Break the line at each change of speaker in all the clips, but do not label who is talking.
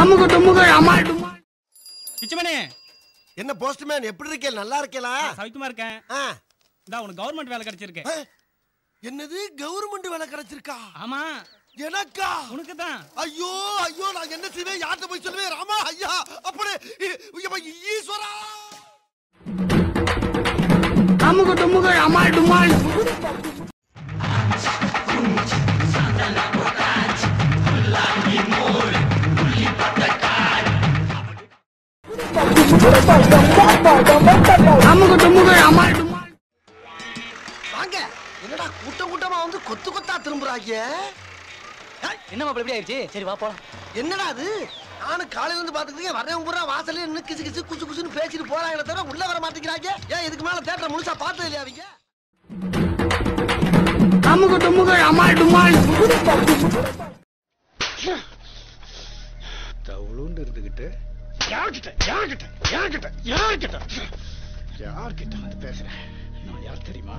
அமுக டுமுக அமால் டுமா
பிச்சமணி
என்ன போஸ்ட்மேன் எப்படி இருக்கே நல்லா இருக்கேலா
சவிக்குமா இருக்கேன்
ஆ.
இந்தா உனக்கு கவர்மெண்ட் வேலை கிடைச்சிருக்கு
ஆ. என்னது கவர்மெண்ட் வேலை கிடைச்சிருக்கா
ஆமா
எனக்கா
உனக்கு தான்
ஐயோ ஐயோ நான் என்ன செய்வேன் யார்கிட்ட போய் சொல்லுவேன் ராமா ஐயா அப்படி இ- ஐயப்பா, ஈஸ்வரா
அமுக டுமுக அமால் டுமால் அமுக டுமுக அமால் டுமால்
வாங்க என்னடா கூட்டம் கூட்டமா வந்து கொத்து கொத்தா திரும்புறாங்க
என்ன மாப்பிள்ள எப்படி ஆயிடுச்சு சரி வா போலாம்
என்னடா அது நானும் காலையில இருந்து பாத்துக்கிட்டே வரேன் பூரா வாசல்ல நின்னு கிசு கிசு குசு குசுன்னு பேசிட்டு போறாங்களே தவிர உள்ள வர மாட்டேங்கிறாங்க ஏன் இதுக்கு மேல தேட்டரை முழுசா பார்த்தது இல்லையா அவங்க
அமுக டுமுக அமால் டுமால்
தவுளுண்டு இருந்துகிட்டு யார்கிட்ட யார்கிட்ட யார்கிட்ட யார்கிட்ட யார்கிட்ட வந்து பேசுறேன் நான் யார் தெரியுமா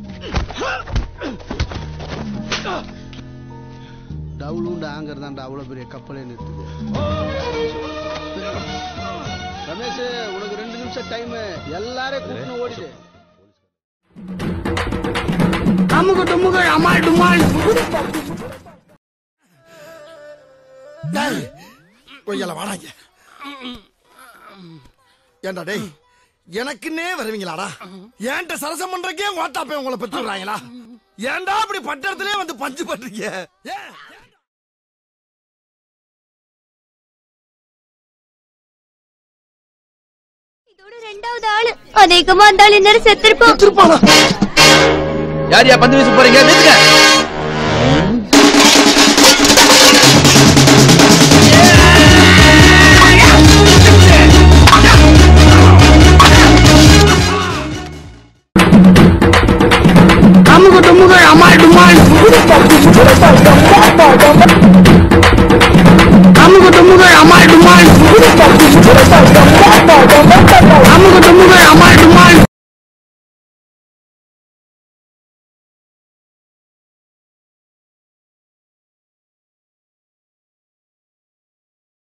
டவுலுண்டு ஆங்கர் தான்டா அவ்வளோ பெரிய கப்பலே நிறுத்துது ரமேஷ் உனக்கு ரெண்டு நிமிஷம் டைம் எல்லாரையும் கூட்டின்னு ஓடிடு
அமுக டுமுக அமால் டுமால்
டேய் கொய்யால வாடாங்க ஏண்டா டேய் எனக்குன்னே வருவீங்களாடா ஏன்ட்ட சரசம் பண்றக்கே ஓட்டாப்பே உங்களை பெற்று விடுறாங்களா ஏன்டா அப்படி பட்டத்திலே வந்து பஞ்சு பண்றீங்க ஏன்
இதோட ரெண்டாவது ஆளு அதிகமா அந்த ஆள் இந்நேரம் செத்திருப்பான்
யார் யா பந்து வீச போறீங்க நிறுத்துங்க